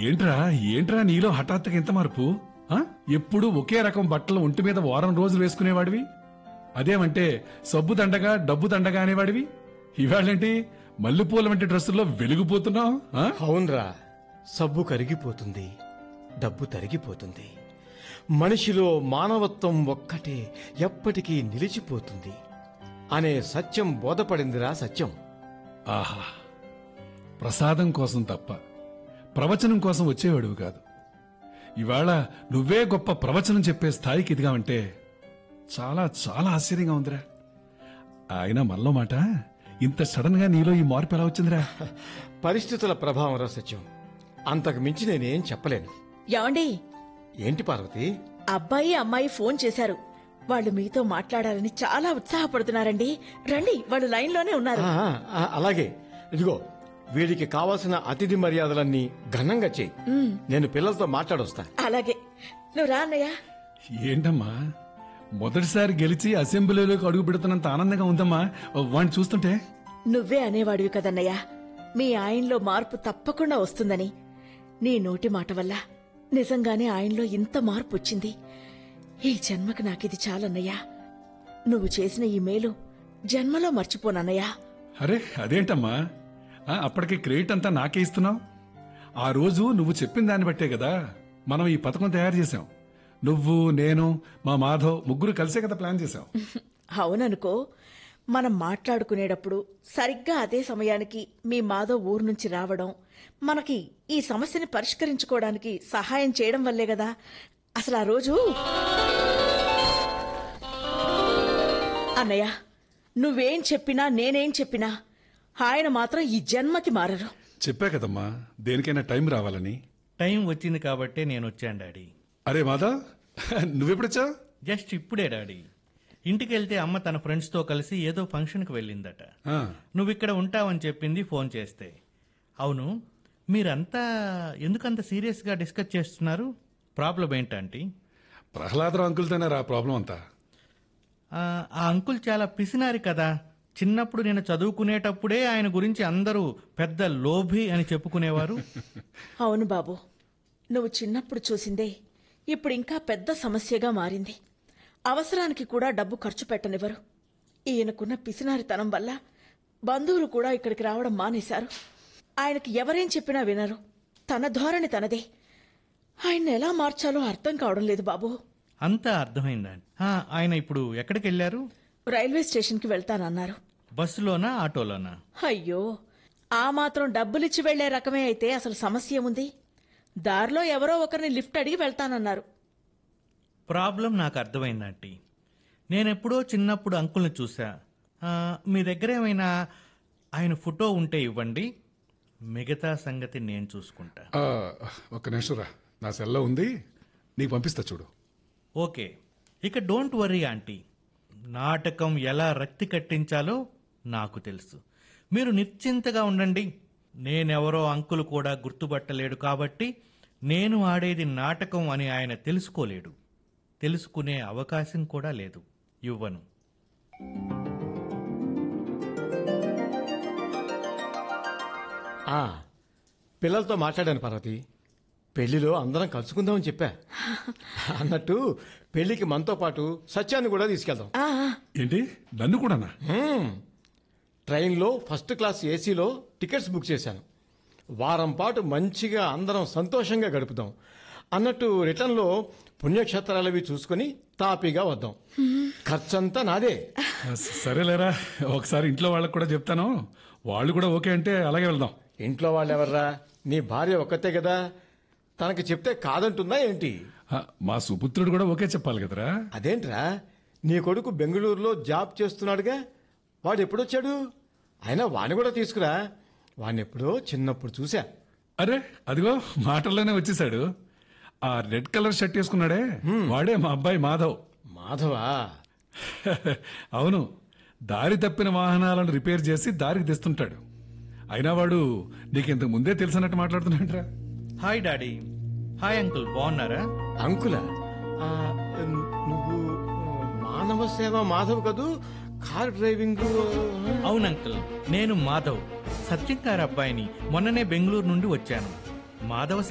ఏంట్రా ఏంట్రా నీలో హఠాత్తుగా ఎంత మార్పు ఆ? ఎప్పుడు ఒకే రకం బట్టలు ఒంటి మీద వారం రోజులు వేసుకునేవాడివి అదేమంటే సబ్బు దండగా డబ్బు దండగా అనేవాడివి ఇవాళేంటి మల్లెపూల వంటి డ్రెస్సుల్లో వెలిగిపోతున్నావు ఆ? అవునరా సబ్బు కరిగిపోతుంది డబ్బు తరిగిపోతుంది మనిషిలో మానవత్వం ఒక్కటే ఎప్పటికీ నిలిచిపోతుంది అనే సత్యం బోధపడిందిరా సత్యం ఆహా ప్రసాదం కోసం తప్ప ప్రవచనం కోసం వచ్చేవాడివి కాదు ఇవాళ నువ్వే గొప్ప ప్రవచనం చెప్పే స్థాయికి ఎదిగావంటే చాలా చాలా ఆశ్చర్యంగా ఉందిరా ఆయన మనలో మాట ఇంత సడన్ గా నీలో ఈ మార్పు ఎలా వచ్చిందిరా పరిస్థితుల ప్రభావం రా సత్యం అంతకు మించి నేనేం చెప్పలేను ఏమండి ఏంటి పార్వతి అబ్బాయి అమ్మాయి ఫోన్ చేశారు వాళ్ళు మీతో మాట్లాడాలని చాలా ఉత్సాహపడుతున్నారండి రండి వాళ్ళు లైన్లోనే ఉన్నారు ఆ, ఆ, అలాగే ఇదిగో వీడికి కావాల్సిన అతిథి మర్యాదలన్నీ ఘనంగా చేయి నేను పిల్లలతో మాట్లాడొస్తా అలాగే నువ్వు రా అన్నయ్య ఏంటమ్మా మొదటిసారి గెలిచి అసెంబ్లీలోకి అడుగు పెడుతున్నంత ఆనందంగా ఉందమ్మా వాడిని చూస్తుంటే నువ్వే అనేవాడివి కదన్నయ్య మీ ఆయనలో మార్పు తప్పకుండా వస్తుందని నీ నోటి మాట వల్ల నిజంగానే ఆయనలో ఇంత మార్పు వచ్చింది ఈ జన్మకు నాకిది చాలన్నయ్యా నువ్వు చేసిన ఈ మేలు జన్మలో మర్చిపోనన్నయ్యా అరే అదేంటమ్మా ఆ, అప్పటికి క్రెడిట్ అంతా నాకే ఇస్తున్నావు ఆ రోజు నువ్వు చెప్పిన దాన్ని బట్టే కదా మనం ఈ పథకం తయారు చేశాం నువ్వు నేను మా మాధవ్ ముగ్గురు కలిసే కదా ప్లాన్ చేశాం అవుననుకో మనం మాట్లాడుకునేటప్పుడు సరిగ్గా అదే సమయానికి మీ మాధవ్ ఊరు నుంచి రావడం మనకి ఈ సమస్యని పరిష్కరించుకోవడానికి సహాయం చేయడం వల్లే కదా అసలు ఆ రోజు అన్నయ్య నువ్వేం చెప్పినా నేనేం చెప్పినా ఆయన మాత్రం ఈ జన్మకి మారరు చెప్పా కదమ్మా దేనికైనా టైం రావాలని టైం వచ్చింది కాబట్టే నేను వచ్చాను డాడీ అరే మాధవ్ నువ్వెప్పుడొచ్చావు జస్ట్ ఇప్పుడే డాడీ ఇంటికి వెళ్తే అమ్మ తన ఫ్రెండ్స్తో కలిసి ఏదో ఫంక్షన్కి వెళ్ళిందట ఆ, నువ్వు ఇక్కడ ఉంటావని చెప్పింది ఫోన్ చేస్తే అవును మీరంతా ఎందుకంత సీరియస్గా డిస్కస్ చేస్తున్నారు ప్రాబ్లం ఏంటంటీ ప్రహ్లాదరావు అంకుల్తోనే రా ప్రాబ్లం అంతా ఆ ఆ అంకుల్ చాలా పిసినారి కదా చిన్నప్పుడు నేను చదువుకునేటప్పుడే ఆయన గురించి అందరూ పెద్ద లోభి అని చెప్పుకునేవారు అవును బాబు నువ్వు చిన్నప్పుడు చూసిందే ఇప్పుడు ఇంకా పెద్ద సమస్యగా మారింది అవసరానికి కూడా డబ్బు ఖర్చు పెట్టనివ్వరు ఈయనకున్న పిసినారితనం వల్ల బంధువులు కూడా ఇక్కడికి రావడం మానేశారు ఆయనకి ఎవరేం చెప్పినా వినరు తన ధోరణి తనదే ఆయన్ని ఎలా మార్చాలో అర్థం కావడం లేదు బాబు అంతా అర్థమైందండి ఆ, ఆయన ఇప్పుడు ఎక్కడికి వెళ్ళారు రైల్వే స్టేషన్కి వెళ్తానన్నారు బస్సులోనా ఆటోలోనా అయ్యో ఆ మాత్రం డబ్బులిచ్చి వెళ్లే రకమే అయితే అసలు సమస్య ఏముంది దారిలో ఎవరో ఒకరిని లిఫ్ట్ అడిగి వెళ్తానన్నారు ప్రాబ్లం నాకు అర్థమైంది ఆంటీ నేనెప్పుడో చిన్నప్పుడు అంకుల్ని చూసా ఆ, మీ దగ్గర ఏమైనా ఆయన ఫోటో ఉంటే ఇవ్వండి మిగతా సంగతి నేను చూసుకుంటా ఆ, ఒక్క నిమిషం రా నా సెల్లో ఉంది నీకు పంపిస్తా చూడు ఓకే ఇక డోంట్ వరీ ఆంటీ నాటకం ఎలా రక్తి కట్టించాలో నాకు తెలుసు మీరు నిశ్చింతగా ఉండండి నేనెవరో అంకులు కూడా గుర్తుపట్టలేడు కాబట్టి నేను ఆడేది నాటకం అని ఆయన తెలుసుకోలేడు తెలుసుకునే అవకాశం కూడా లేదు ఇవ్వను ఆ పిల్లలతో మాట్లాడాను పార్వతి పెళ్లిలో అందరం కలుసుకుందామని చెప్పా అన్నట్టు పెళ్లికి మనతో పాటు సత్యాన్ని కూడా తీసుకెళ్దాం ఆ ఆ, ఏంటి నన్ను కూడానా హ్మ్. ట్రైన్లో ఫస్ట్ క్లాస్ ఏసీలో టికెట్స్ బుక్ చేశాను వారం పాటు మంచిగా అందరం సంతోషంగా గడుపుదాం అన్నట్టు రిటర్న్లో పుణ్యక్షేత్రాలవి చూసుకుని తాపీగా వద్దాం ఖర్చంతా నాదే ఆ, సరేలేరా ఒకసారి ఇంట్లో వాళ్ళకి కూడా చెప్తాను వాళ్ళు కూడా ఓకే అంటే అలాగే వెళ్దాం ఇంట్లో వాళ్ళెవర్రా నీ భార్య ఒక్కతే కదా తనకి చెప్తే కాదంటుందా ఏంటి ఆ, మా సుపుత్రుడు కూడా ఓకే చెప్పాలి కదరా అదేంట్రా నీ కొడుకు బెంగళూరులో జాబ్ చేస్తున్నాడుగా వాడు ఎప్పుడొచ్చాడు అయినా వాణ్ణి కూడా తీసుకురా వాణ్ణి ఎప్పుడో చిన్నప్పుడు చూసా అరే అదిగో మాటల్లోనే వచ్చేసాడు ఆ రెడ్ కలర్ షర్ట్ వేసుకున్నాడే వాడే మా అబ్బాయి మాధవ్ మాధవా అవును దారి తప్పిన వాహనాలను రిపేర్ చేసి దారికి తెస్తుంటాడు అయినా వాడు నీకు ఇంతకు ముందే తెలిసినట్టు మాట్లాడుతున్నాడరా హాయ్ డాడీ హాయ్ అంకుల్ బాగున్నారా అంకుల ఆ, నువ్వు మానవ సేవ మాధవ్ కదూ కార్ డ్రైవింగ్ అవును అంకుల్ నేను మాధవ్ సత్యం గారి అబ్బాయిని మొన్ననే బెంగళూరు నుండి వచ్చాను మాధవ